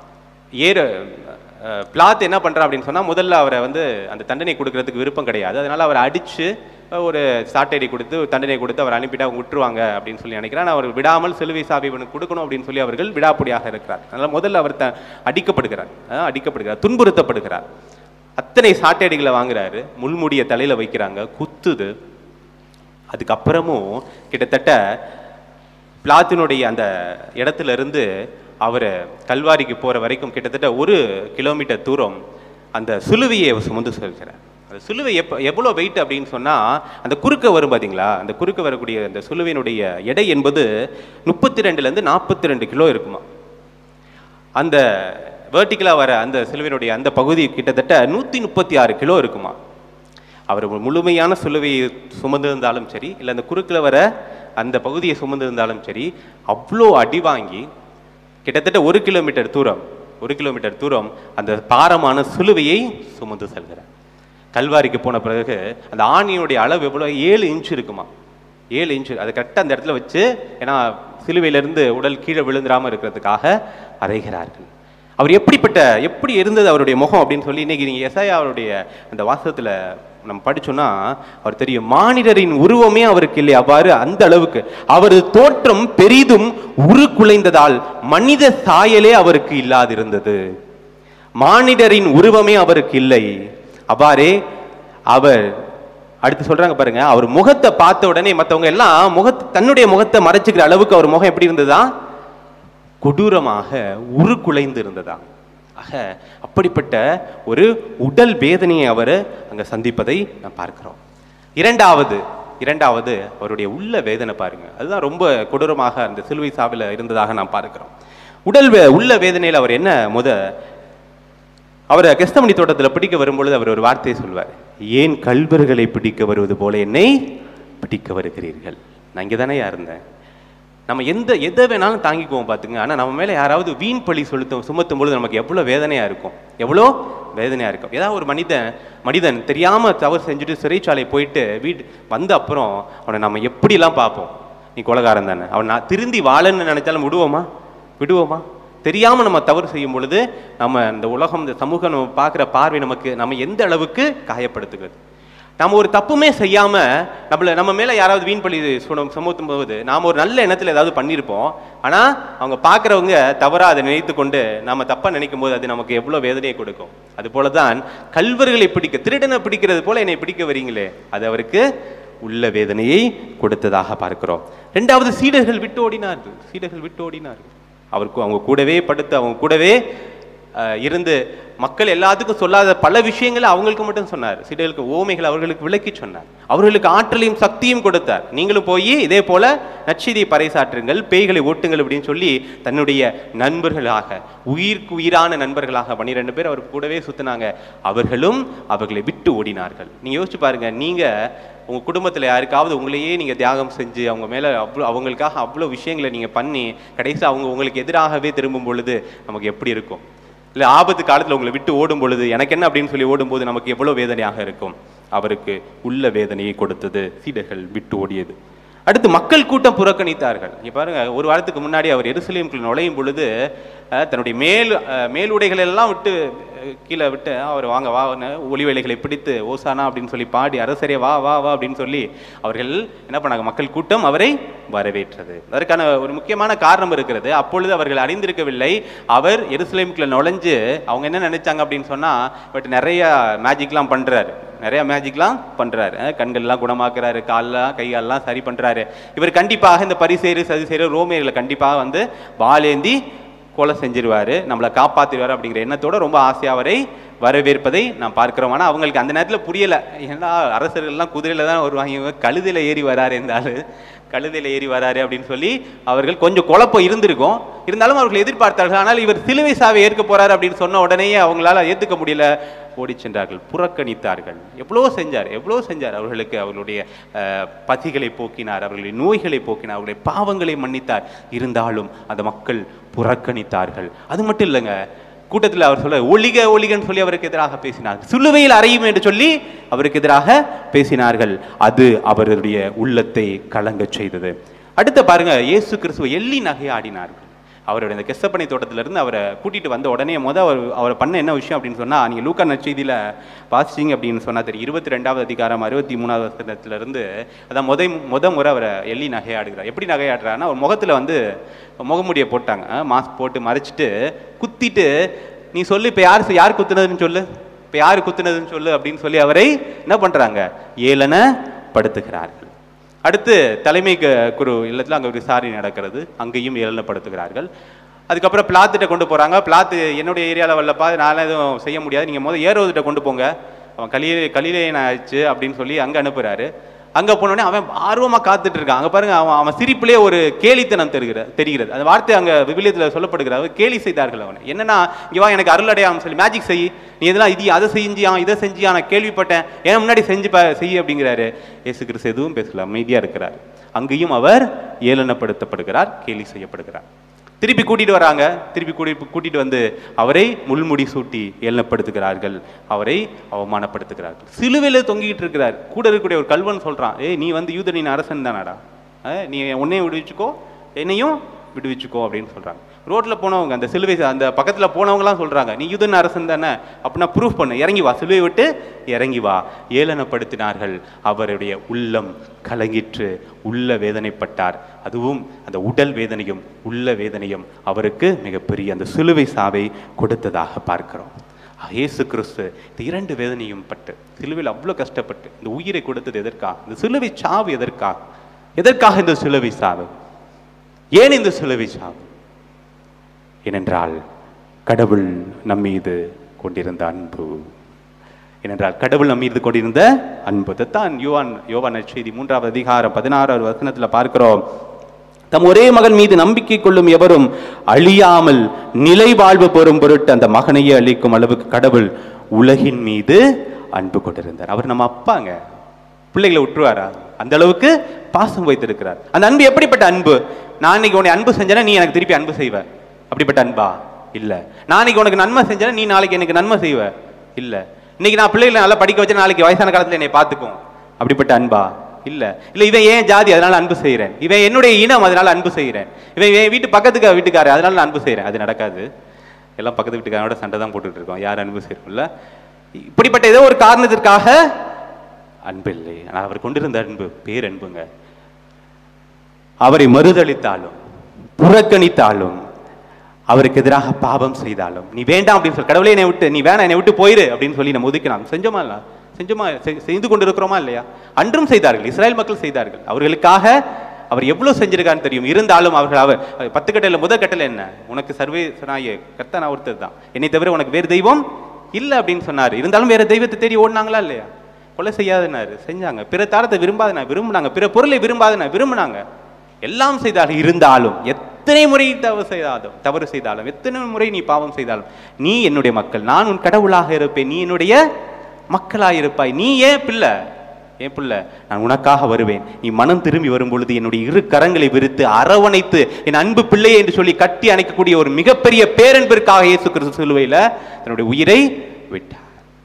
ஏறு பிளாத் என்ன பண்றா அப்படின்னு சொன்னா முதல்ல அவரை வந்து அந்த தண்டனை கொடுக்கறதுக்கு விருப்பம் கிடையாது அதனால அவரை அடிச்சு அஹ், ஒரு சாட்டையடி கொடுத்து ஒரு தண்டனை கொடுத்து அவர் அனுப்பிட்டு அவங்க விட்டுருவாங்க அப்படின்னு சொல்லி நினைக்கிறேன் ஆனா அவர் விடாமல் சிலுவை சாவி இவனுக்கு கொடுக்கணும் அப்படின்னு சொல்லி அவர்கள் விடாப்படியாக இருக்கிறார் அதனால முதல்ல அவர் த அடிக்கப்படுகிறார் அஹ், அடிக்கப்படுகிறார் துன்புறுத்தப்படுகிறார் அத்தனை சாட்டையடிகளை வாங்குறாரு முள்முடிய தலையில வைக்கிறாங்க குத்துது அதுக்கப்புறமும் கிட்டத்தட்ட பிளாத்தினுடைய அந்த இடத்துல இருந்து அவர் கல்வாரிக்கு போற வரைக்கும் கிட்டத்தட்ட ஒரு கிலோமீட்டர் தூரம் அந்த சிலுவையை அவர் சுமந்து செல்கிறார் அந்த சிலுவை எப்போ எவ்வளோ வெயிட் அப்படின்னு சொன்னா அந்த குறுக்க வரும் பாத்தீங்களா அந்த குறுக்க வரக்கூடிய அந்த சிலுவையினுடைய எடை என்பது முப்பத்தி ரெண்டுலேருந்து நாற்பத்தி ரெண்டு கிலோ இருக்குமா அந்த வேர்ட்டிக்கலாக வர அந்த சிலுவையினுடைய அந்த பகுதி கிட்டத்தட்ட நூற்றி முப்பத்தி ஆறு கிலோ இருக்குமா அவர் ஒரு முழுமையான சிலுவையை சுமந்திருந்தாலும் சரி இல்லை அந்த குறுக்கில் வர அந்த பகுதியை சுமந்திருந்தாலும் சரி அவ்வளோ அடி வாங்கி கிட்டத்தட்ட ஒரு கிலோமீட்டர் தூரம் ஒரு கிலோமீட்டர் தூரம் அந்த பாரமான சிலுவையை சுமந்து செல்கிறார் கல்வாரிக்கு போன பிறகு அந்த ஆணியினுடைய அளவு எவ்வளோ ஏழு இன்ச் இருக்குமா ஏழு இன்ச்சு அதை கரெக்டாக அந்த இடத்துல வச்சு ஏன்னா சிலுவையிலிருந்து உடல் கீழே விழுந்துடாம இருக்கிறதுக்காக அறைகிறார்கள் அவர் எப்படிப்பட்ட எப்படி இருந்தது அவருடைய முகம் அப்படின்னு சொல்லி இன்னைக்கு நீங்க எஸ்ஐயா அவருடைய அந்த வாசகத்துல நம்ம படிச்சோம்னா அவர் தெரியும் மானிடரின் உருவமே அவருக்கு இல்லை அவ்வாறு அந்த அளவுக்கு அவரது தோற்றம் பெரிதும் உருக்குலைந்ததால் மனித சாயலே அவருக்கு இல்லாதிருந்தது மானிடரின் உருவமே அவருக்கு இல்லை அவ்வாறே அவர் அடுத்து சொல்றாங்க பாருங்க அவர் முகத்தை பார்த்த உடனே மத்தவங்க எல்லாம் முகத் தன்னுடைய முகத்தை மறைச்சுக்கிற அளவுக்கு அவர் முகம் எப்படி இருந்ததா கொடூரமாக உருக்குலைந்து இருந்ததா ஆக அப்படிப்பட்ட ஒரு உடல் வேதனையை அவர் அங்க சந்திப்பதை நாம் பார்க்கிறோம் இரண்டாவது இரண்டாவது அவருடைய உள்ள வேதனை பாருங்க அதுதான் ரொம்ப கொடூரமாக அந்த சிலுவை சாவில் இருந்ததாக நாம் பார்க்கிறோம் உடல் வே- உள்ள வேதனையில் அவர் என்ன முத அவர் கெஸ்தமணி தோட்டத்தில் பிடிக்க வரும்பொழுது அவர் ஒரு வார்த்தையை சொல்வார் ஏன் கல்வர்களை பிடிக்க வருவது போல என்னை பிடிக்க வருகிறீர்கள் நான் இங்கே தானே இருந்தேன் நம்ம எந்த எதை வேணாலும் தாங்கிக்குவோம் பார்த்துங்க ஆனால் நம்ம மேலே யாராவது வீண் பழி செலுத்தும் சுமத்தும் பொழுது நமக்கு எவ்வளோ வேதனையாக இருக்கும் எவ்வளோ வேதனையாக இருக்கும் ஏதாவது ஒரு மனிதன் மனிதன் தெரியாமல் தவறு செஞ்சுட்டு சிறைச்சாலை போயிட்டு வீடு வந்த அப்புறம் அவனை நம்ம எப்படிலாம் பார்ப்போம் நீ கொலகாரன் தானே அவன் நான் திருந்தி வாழன்னு நினைச்சாலும் விடுவோமா விடுவோமா தெரியாம நம்ம தவறு செய்யும் பொழுது நம்ம இந்த உலகம் இந்த சமூகம் நம்ம பார்க்குற பார்வை நமக்கு நம்ம எந்த அளவுக்கு காயப்படுத்துகிறது நம்ம ஒரு தப்புமே செய்யாம நம்மள நம்ம மேல யாராவது வீண் பழி சும- சுமத்தும் போது நாம ஒரு நல்ல எண்ணத்துல ஏதாவது பண்ணியிருப்போம் ஆனா அவங்க பார்க்கறவங்க தவறா அதை நினைத்து கொண்டு நாம தப்பா நினைக்கும் போது அது நமக்கு எவ்வளவு வேதனையை கொடுக்கும் அது போலதான் கல்வர்களை பிடிக்க திருடனை பிடிக்கிறது போல என்னை பிடிக்க வரீங்களே அது அவருக்கு உள்ள வேதனையை கொடுத்ததாக பார்க்கிறோம் ரெண்டாவது சீடர்கள் விட்டு ஓடினார்கள் சீடர்கள் விட்டு ஓடினார்கள் அவருக்கு அவங்க கூடவே படுத்து அவங்க கூடவே அஹ், இருந்து மக்கள் எல்லாத்துக்கும் சொல்லாத பல விஷயங்களை அவங்களுக்கு மட்டும் சொன்னார் சீடர்களுக்கு ஓமைகள் அவர்களுக்கு விளக்கி சொன்னார் அவர்களுக்கு ஆற்றலையும் சக்தியும் கொடுத்தார் நீங்களும் போய் இதே போல நற்செய்தியை பறைசாற்றுங்கள் பேய்களை ஓட்டுங்கள் அப்படின்னு சொல்லி தன்னுடைய நண்பர்களாக உயிருக்கு உயிரான நண்பர்களாக பன்னிரெண்டு பேர் அவர் கூடவே சுத்தினாங்க அவர்களும் அவர்களை விட்டு ஓடினார்கள் நீங்க யோசிச்சு பாருங்க நீங்க உங்க குடும்பத்துல யாருக்காவது உங்களையே நீங்க தியாகம் செஞ்சு அவங்க மேல அவ்வளோ அவங்களுக்காக அவ்வளோ விஷயங்களை நீங்க பண்ணி கடைசி அவங்க உங்களுக்கு எதிராகவே திரும்பும் பொழுது நமக்கு எப்படி இருக்கும் இல்ல ஆபத்து காலத்துல உங்களை விட்டு ஓடும் பொழுது எனக்கு என்ன அப்படின்னு சொல்லி ஓடும்போது நமக்கு எவ்வளவு வேதனையாக இருக்கும் அவருக்கு உள்ள வேதனையை கொடுத்தது சீடர்கள் விட்டு ஓடியது அடுத்து மக்கள் கூட்டம் புறக்கணித்தார்கள் இங்க பாருங்க ஒரு வாரத்துக்கு முன்னாடி அவர் எருசலேமுக்குள் நுழையும் பொழுது அஹ், தன்னுடைய மேல் அஹ், மேல் உடைகளை எல்லாம் விட்டு அஹ், கீழே விட்டு அவர் வாங்க வா ஒளி வேலைகளை பிடித்து ஓசானா அப்படின்னு சொல்லி பாடி அரசரே வா வா வா அப்படின்னு சொல்லி அவர்கள் என்ன பண்ணாங்க மக்கள் கூட்டம் அவரை வரவேற்றது அதற்கான ஒரு முக்கியமான காரணம் இருக்கிறது அப்பொழுது அவர்கள் அறிந்திருக்கவில்லை அவர் எருசலேமுக்குள்ள நுழைஞ்சு அவங்க என்ன நினைச்சாங்க அப்படின்னு சொன்னா பட் நிறைய மேஜிக்லாம் பண்றாரு நிறைய மேஜிக்லாம் பண்றாரு அஹ் கண்கள்லாம் குணமாக்குறாரு கால்லாம் கைகாலெல்லாம் சரி பண்றாரு இவர் கண்டிப்பாக இந்த பரிசேரு சதிசேரு ரோமியர்களை கண்டிப்பாக வந்து வாளேந்தி கொலை செஞ்சிருவாரு நம்மளை காப்பாத்திடுவாரு அப்படிங்கிற எண்ணத்தோட ரொம்ப ஆசையா அவரை வரவேற்பதை நாம் பார்க்கிறோம் ஆனா அவங்களுக்கு அந்த நேரத்துல புரியல ஏன்னா அரசர்கள்லாம் குதிரையில தான் வருவாங்க இவங்க கழுதையில ஏறி வராரு இந்த ஆளு கழுதையில ஏறி வராரு அப்படின்னு சொல்லி அவர்கள் கொஞ்சம் குழப்பம் இருந்திருக்கும் இருந்தாலும் அவர்கள் எதிர்பார்த்தார்கள் ஆனால் இவர் சிலுவை சாவை ஏற்க போறாரு அப்படின்னு சொன்ன உடனேயே அவங்களால ஏத்துக்க முடியல ஓடி சென்றார்கள் புறக்கணித்தார்கள் எவ்வளோ செஞ்சார் எவ்வளோ செஞ்சார் அவர்களுக்கு அவர்களுடைய அஹ், பசிகளை போக்கினார் அவர்களுடைய நோய்களை போக்கினார் அவர்களுடைய பாவங்களை மன்னித்தார் இருந்தாலும் அந்த மக்கள் புறக்கணித்தார்கள் அது மட்டும் இல்லைங்க கூட்டத்தில் அவர் சொல்ல ஒளிக ஒளிகன்னு சொல்லி அவருக்கு எதிராக பேசினார் சிலுவையில் அறையும் என்று சொல்லி அவருக்கு எதிராக பேசினார்கள் அது அவருடைய உள்ளத்தை கலங்கச் செய்தது அடுத்து பாருங்க இயேசு கிறிஸ்துவ எள்ளி நகையாடினார்கள் அவருடைய இந்த கெஸ்ஸப்பனை தோட்டத்திலிருந்து அவரை கூட்டிட்டு வந்த உடனே முத அவர் அவரை பண்ண என்ன விஷயம் அப்படின்னு சொன்னா நீங்க லூக்கா நற்செய்தியில வாசிச்சிங்க அப்படின்னு சொன்னா தெரியும் இருபத்தி ரெண்டாவது அதிகாரம் அறுபத்தி மூணாவது வசனத்துல இருந்து அதான் முத முத முறை அவரை எள்ளி நகையாடுகிறார் எப்படி நகையாடுறாருன்னா அவர் முகத்துல வந்து முகமுடியை போட்டாங்க மாஸ்க் போட்டு மறைச்சிட்டு குத்திட்டு நீ சொல்லு இப்போ யார் யார் குத்துனதுன்னு சொல்லு இப்போ யார் குத்துனதுன்னு சொல்லு அப்படின்னு சொல்லி அவரை என்ன பண்றாங்க ஏளனப்படுத்துகிறார்கள் அடுத்து தலைமை க- குரு இல்லத்தில் அங்கே ஒரு விசாரணை நடக்கிறது அங்கேயும் ஏளனப்படுத்துகிறார்கள் அதுக்கப்புறம் பிளாத்துட்ட கொண்டு போறாங்க பிளாத்து என்னுடைய ஏரியாவில் வரலப்பா நான்லாம் எதுவும் செய்ய முடியாது நீங்கள் முதல் ஏரோதுட்ட கொண்டு போங்க அவன் கலியிலே கலிலேயன் ஆயிடுச்சு அப்படின்னு சொல்லி அங்கே அனுப்புறாரு அங்கே போனோடனே அவன் ஆர்வமாக காத்துட்டு இருக்கான் அங்கே பாருங்க அவன் அவன் சிரிப்பிலே ஒரு கேலித்தனம் தெரிகிற தெரிகிறது அந்த வார்த்தை அங்கே விவிலியத்தில் சொல்லப்படுகிறது கேலி செய்தார்கள் அவனை என்னன்னா இங்கே வா எனக்கு அருள் அடையாம சொல்லி மேஜிக் செய் நீ இதெல்லாம் இது அதை செஞ்சியா இதை செஞ்சியா நான் கேள்விப்பட்டேன் ஏன் முன்னாடி செஞ்சு ப செய் அப்படிங்கிறாரு இயேசு கிறிஸ்து எதுவும் பேசல அமைதியாக இருக்கிறார் அங்கேயும் அவர் ஏளனப்படுத்தப்படுகிறார் கேலி செய்யப்படுகிறார் திருப்பி கூட்டிட்டு வராங்க திருப்பி கூட்டி கூட்டிட்டு வந்து அவரை முள்முடி சூட்டி ஏளனப்படுத்துகிறார்கள் அவரை அவமானப்படுத்துகிறார்கள் சிலுவையில் தொங்கிட்டு இருக்கிறார் கூட இருக்கக்கூடிய ஒரு கல்வன் சொல்றான் ஏய் நீ வந்து யூதனின் அரசன் தானடா அஹ், நீ உன்னையும் விடுவிச்சுக்கோ என்னையும் விடுவிச்சுக்கோ அப்படின்னு சொல்றாங்க ரோட்ல போனவங்க அந்த சிலுவை அந்த பக்கத்துல போனவங்கலாம் சொல்றாங்க நீ யூதன் அரசன் தானே அப்படின்னா ப்ரூஃப் பண்ணு இறங்கி வா சிலுவை விட்டு இறங்கி வா ஏளனப்படுத்தினார்கள் அவருடைய உள்ளம் கலங்கிற்று உள்ள வேதனைப்பட்டார் அதுவும் அந்த உடல் வேதனையும் உள்ள வேதனையும் அவருக்கு மிகப்பெரிய அந்த சிலுவை சாவை கொடுத்ததாக பார்க்கிறோம் இயேசு கிறிஸ்து இந்த இரண்டு வேதனையும் பட்டு சிலுவையில் அவ்வளோ கஷ்டப்பட்டு இந்த உயிரை கொடுத்தது எதற்காக இந்த சிலுவை சாவு எதற்காக எதற்காக இந்த சிலுவை சாவு ஏன் இந்த சிலுவை சாவு ஏனென்றால் கடவுள் நம் மீது கொண்டிருந்த அன்பு ஏனென்றால் கடவுள் நம் மீது கொண்டிருந்த அன்பு இதைத்தான் யோவான் யோவான் நற்செய்தி மூன்றாவது அதிகாரம் பதினாறாவது வசனத்துல பார்க்கிறோம் தம் ஒரே மகன் மீது நம்பிக்கை கொள்ளும் எவரும் அழியாமல் நிலை வாழ்வு பெறும் பொருட்டு அந்த மகனையே அளிக்கும் அளவுக்கு கடவுள் உலகின் மீது அன்பு கொண்டிருந்தார் அவர் நம்ம அப்பாங்க பிள்ளைகளை விட்டுருவாரா அந்த அளவுக்கு பாசம் வைத்திருக்கிறார் அந்த அன்பு எப்படிப்பட்ட அன்பு நான் இன்னைக்கு உன்னை அன்பு செஞ்சேன்னா நீ எனக்கு திருப்பி அன்பு செய்வ அப்படிப்பட்ட அன்பா இல்ல நான் இன்னைக்கு உனக்கு நன்மை செஞ்சேன்னா நீ நாளைக்கு எனக்கு நன்மை செய்வ இல்ல இன்னைக்கு நான் பிள்ளைகளை நல்லா படிக்க வச்சு நாளைக்கு வயசான காலத்துல என்னை பார்த்துக்கும் அப்படிப்பட்ட அன்பா இல்ல இல்ல இவன் ஏன் ஜாதி அதனால அன்பு செய்றேன் இவன் என்னுடைய இனம் அதனால அன்பு செய்றேன் இவன் என் வீட்டு பக்கத்துக்கு வீட்டுக்காரு அதனால நான் அன்பு செய்றேன் அது நடக்காது எல்லாம் பக்கத்து வீட்டுக்காரோட சண்டை தான் போட்டுட்டு இருக்கோம் யார் அன்பு செய்யறோம்ல இப்படிப்பட்ட ஏதோ ஒரு காரணத்திற்காக அன்பு இல்லை ஆனால் அவர் கொண்டிருந்த அன்பு பேரன்புங்க அவரை மறுதளித்தாலும் புறக்கணித்தாலும் அவருக்கு எதிராக பாவம் செய்தாலும் நீ வேண்டாம் அப்படின்னு சொல்லி கடவுளே என்னை விட்டு நீ வேணாம் என்னை விட்டு போயிரு அப்படின்னு சொல்லி நம்ம ஒதுக்கினான் செஞ்சோமா இல்ல செஞ்சோமா செ- செய்து கொண்டிருக்கிறோமா இல்லையா அன்றும் செய்தார்கள் இஸ்ராயல் மக்கள் செய்தார்கள் அவர்களுக்காக அவர் எவ்வளவு செஞ்சிருக்கான்னு தெரியும் இருந்தாலும் அவர்கள் அவர் பத்து கட்டளை முதல் கட்டளை என்ன உனக்கு சர்வேசனாய கர்த்தா நான் ஒருத்தர் தான் என்னை தவிர உனக்கு வேறு தெய்வம் இல்லை அப்படின்னு சொன்னார் இருந்தாலும் வேற தெய்வத்தை தேடி ஓடினாங்களா இல்லையா கொலை செய்யாதனாரு செஞ்சாங்க பிற தாரத்தை விரும்பாதனா விரும்பினாங்க பிற பொருளை விரும்பாதனா விரும்பினாங்க எல்லாம் செய்தார்கள் இருந்தாலும் எத்தனை முறை தவறு செய்தாலும் தவறு செய்தாலும் எத்தனை முறை நீ பாவம் செய்தாலும் நீ என்னுடைய மக்கள் நான் உன் கடவுளாக இருப்பேன் நீ என்னுடைய மக்களாக இருப்பாய் நீ ஏன் பிள்ளை ஏன் பிள்ளை நான் உனக்காக வருவேன் நீ மனம் திரும்பி வரும் பொழுது என்னுடைய இரு கரங்களை விரித்து அரவணைத்து என் அன்பு பிள்ளையே என்று சொல்லி கட்டி அணைக்கக்கூடிய ஒரு மிகப்பெரிய பேரன்பிற்காக இயேசு கிறிஸ்து சிலுவையில தன்னுடைய உயிரை விட்டார்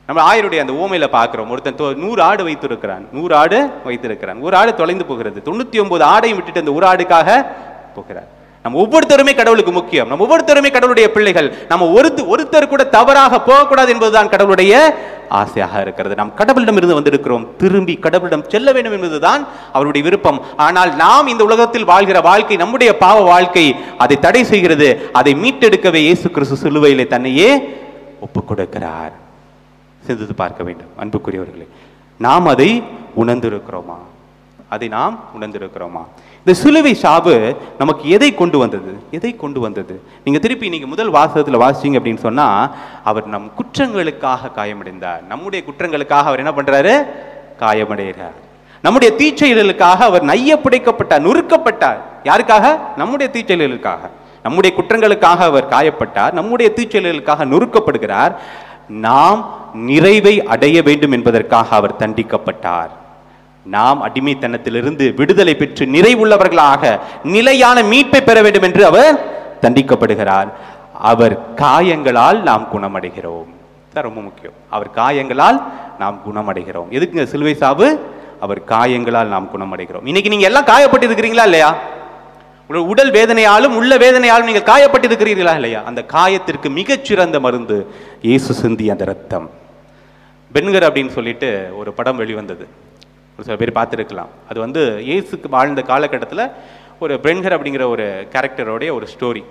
நம்ம ஆயருடைய அந்த ஓமையில பார்க்கிறோம் ஒருத்தன் தொ- நூறு ஆடு வைத்திருக்கிறான் நூறு ஆடு வைத்திருக்கிறான் ஒரு ஆடு தொலைந்து போகிறது தொண்ணூத்தி ஒன்பது ஆடையும் விட்டுட்டு அந்த ஒரு ஆடுக்காக போகிறார் நம்ம ஒவ்வொருத்தருமே கடவுளுக்கு முக்கியம் நம்ம ஒவ்வொருத்தருமே கடவுளுடைய பிள்ளைகள் நம்ம ஒருத்து ஒருத்தர் கூட தவறாக போகக்கூடாது என்பதுதான் கடவுளுடைய ஆசையாக இருக்கிறது நாம் கடவுளிடம் இருந்து வந்திருக்கிறோம் திரும்பி கடவுளிடம் செல்ல வேண்டும் என்பதுதான் அவருடைய விருப்பம் ஆனால் நாம் இந்த உலகத்தில் வாழ்கிற வாழ்க்கை நம்முடைய பாவ வாழ்க்கை அதை தடை செய்கிறது அதை மீட்டெடுக்கவே இயேசு கிறிஸ்து சிலுவையிலே தன்னையே ஒப்புக் கொடுக்கிறார் சிந்தித்து பார்க்க வேண்டும் அன்புக்குரியவர்களே நாம் அதை உணர்ந்திருக்கிறோமா அதை நாம் உணர்ந்திருக்கிறோமா இந்த சிலுவை சாவு நமக்கு எதை கொண்டு வந்தது எதை கொண்டு வந்தது நீங்க திருப்பி நீங்க முதல் வாசகத்துல வாசிச்சீங்க அப்படின்னு சொன்னா அவர் நம் குற்றங்களுக்காக காயமடைந்தார் நம்முடைய குற்றங்களுக்காக அவர் என்ன பண்றாரு காயமடைகிறார் நம்முடைய தீச்செயல்களுக்காக அவர் நையப்பிடைக்கப்பட்டார் நொறுக்கப்பட்டார் யாருக்காக நம்முடைய தீச்செயல்களுக்காக நம்முடைய குற்றங்களுக்காக அவர் காயப்பட்டார் நம்முடைய தீச்செயல்களுக்காக நொறுக்கப்படுகிறார் நாம் நிறைவை அடைய வேண்டும் என்பதற்காக அவர் தண்டிக்கப்பட்டார் நாம் அடிமைத்தனத்திலிருந்து விடுதலை பெற்று நிறைவுள்ளவர்களாக நிலையான மீட்பை பெற வேண்டும் என்று அவர் தண்டிக்கப்படுகிறார் அவர் காயங்களால் நாம் குணமடைகிறோம் இதுதான் ரொம்ப முக்கியம் அவர் காயங்களால் நாம் குணமடைகிறோம் எதுக்குங்க சிலுவை சாவு அவர் காயங்களால் நாம் குணமடைகிறோம் இன்னைக்கு நீங்க எல்லாம் காயப்பட்டு இருக்கிறீங்களா இல்லையா உங்கள் உடல் வேதனையாலும் உள்ள வேதனையாலும் நீங்கள் காயப்பட்டிருக்கிறீர்களா இல்லையா அந்த காயத்திற்கு மிகச்சிறந்த மருந்து இயேசு சிந்தி அந்த ரத்தம் பெண்கர் அப்படின்னு சொல்லிட்டு ஒரு படம் வெளிவந்தது ஒரு சில பேர் பார்த்துருக்கலாம் அது வந்து இயேசுக்கு வாழ்ந்த காலகட்டத்தில் ஒரு பெண்கர் அப்படிங்கிற ஒரு கேரக்டரோடைய ஒரு ஸ்டோரி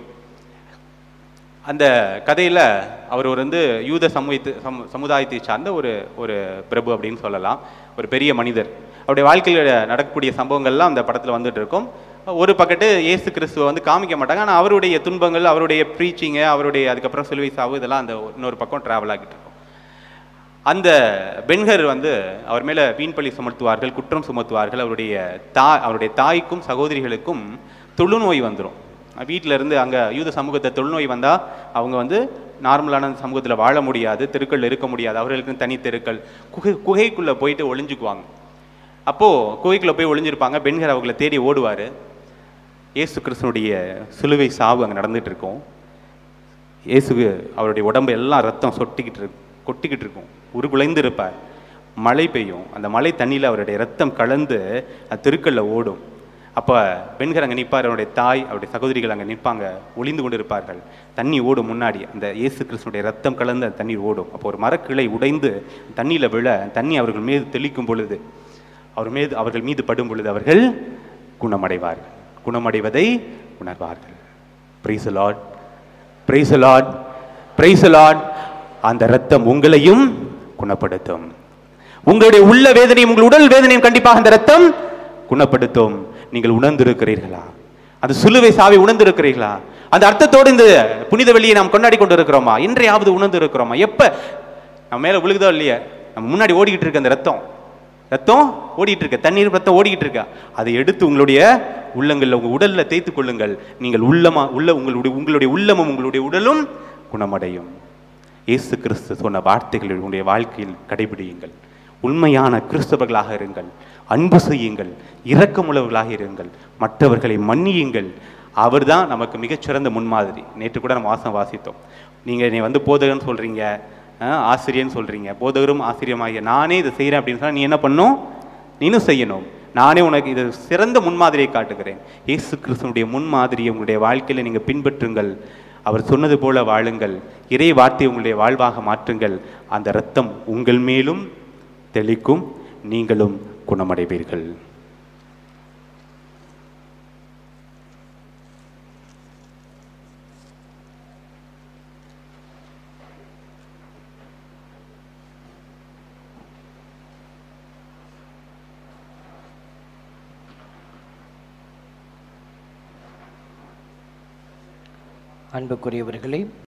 அந்த கதையில் அவர் ஒரு வந்து யூத சமூகத்து சமு சமுதாயத்தை சார்ந்த ஒரு ஒரு பிரபு அப்படின்னு சொல்லலாம் ஒரு பெரிய மனிதர் அவருடைய வாழ்க்கையில் நடக்கக்கூடிய சம்பவங்கள்லாம் அந்த படத்தில் வந்துட்டு இருக்கும் ஒரு பக்கத்து இயேசு கிறிஸ்துவை வந்து காமிக்க மாட்டாங்க ஆனால் அவருடைய துன்பங்கள் அவருடைய ப்ரீச்சிங்கு அவருடைய அதுக்கப்புறம் சிலுவை சாவு இதெல்லாம் அந்த இன்னொரு பக்கம் ட்ராவல் ஆகிட்டு இருக்கும் அந்த பெண்கர் வந்து அவர் மேலே வீண்பழி சுமத்துவார்கள் குற்றம் சுமத்துவார்கள் அவருடைய தா அவருடைய தாய்க்கும் சகோதரிகளுக்கும் தொழுநோய் வந்துடும் வீட்டில இருந்து அங்கே யூத சமூகத்தை தொழுநோய் வந்தால் அவங்க வந்து நார்மலான சமூகத்தில் வாழ முடியாது தெருக்கள் இருக்க முடியாது அவர்களுக்கு தனி தெருக்கள் குகை குகைக்குள்ளே போயிட்டு ஒளிஞ்சுக்குவாங்க அப்போது குகைக்குள்ளே போய் ஒளிஞ்சிருப்பாங்க பெண்கர் அவங்கள தேடி ஓடுவார் இயேசு கிறிஸ்தனுடைய சிலுவை சாவு அங்கே நடந்துட்டு இருக்கும் இயேசுக்கு அவருடைய உடம்பு எல்லாம் ரத்தம் சொட்டிக்கிட்டு இருக்கு கொட்டிக்கிட்டு இருக்கும் உருகுலைந்து இருப்பார் மழை பெய்யும் அந்த மழை தண்ணியில் அவருடைய ரத்தம் கலந்து அந்த தெருக்கல்ல ஓடும் அப்போ பெண்கர் அங்கே நிற்பார் அவருடைய தாய் அவருடைய சகோதரிகள் அங்கே நிற்பாங்க ஒளிந்து கொண்டு இருப்பார்கள் தண்ணி ஓடும் முன்னாடி அந்த இயேசு கிறிஸ்துடைய ரத்தம் கலந்து அந்த தண்ணீர் ஓடும் அப்போ ஒரு மரக்கிளை உடைந்து தண்ணியில் விழ தண்ணி அவர்கள் மீது தெளிக்கும் பொழுது அவர் மீது அவர்கள் மீது படும் பொழுது அவர்கள் குணமடைவார்கள் குணமடைவதை உணர்வார்கள் praise Lord praise Lord praise Lord அந்த ரத்தம் உங்களையும் குணப்படுத்தும் உங்களுடைய உள்ள வேதனையும் உங்கள் உடல் வேதனையும் கண்டிப்பாக அந்த ரத்தம் குணப்படுத்தும் நீங்கள் உணர்ந்திருக்கிறீர்களா அந்த சிலுவை சாவை உணர்ந்திருக்கிறீர்களா அந்த அர்த்தத்தோடு இந்த புனித வெள்ளியை நாம் கொண்டாடி கொண்டு இருக்கிறோமா இன்றையாவது உணர்ந்து இருக்கிறோமா எப்ப நம்ம மேல விழுகுதோ இல்லையா நம்ம முன்னாடி ஓடிக்கிட்டு இருக்க அந்த ரத்தம் ரத்தம் ஓடிட்டு இருக்க தண்ணீர் ரத்தம் ஓடிக்கிட்டு இருக்கா அதை எடுத்து உங்களுடைய உள்ளங்கள்ல உங்க உடல்ல தேய்த்து கொள்ளுங்கள் நீங்கள் உள்ளமா உள்ள உங்களுடைய உங்களுடைய உள்ளமும் உங்களுடைய உடலும் குணமடையும் இயேசு கிறிஸ்து சொன்ன வார்த்தைகளை உங்களுடைய வாழ்க்கையில் கடைபிடியுங்கள் உண்மையான கிறிஸ்தவர்களாக இருங்கள் அன்பு செய்யுங்கள் இரக்கமுள்ளவர்களாக இருங்கள் மற்றவர்களை மன்னியுங்கள் அவர்தான் நமக்கு மிகச்சிறந்த முன்மாதிரி நேற்று கூட நம்ம வாசம் வாசித்தோம் நீங்க என்னை வந்து போதகன்னு சொல்றீங்க அஹ், ஆசிரியர்னு சொல்றீங்க போதகரும் ஆசிரியமாகிய நானே இதை செய்கிறேன் அப்படின்னு சொன்னா நீ என்ன பண்ணும் நீனும் செய்யணும் நானே உனக்கு இது சிறந்த முன்மாதிரியை காட்டுகிறேன் இயேசு கிறிஸ்துனுடைய முன்மாதிரியை உங்களுடைய வாழ்க்கையில நீங்க பின்பற்றுங்கள் அவர் சொன்னது போல வாழுங்கள் இறை வார்த்தை உங்களுடைய வாழ்வாக மாற்றுங்கள் அந்த இரத்தம் உங்கள் மேலும் தெளிக்கும் நீங்களும் குணமடைவீர்கள் அன்புக்குரியவர்களே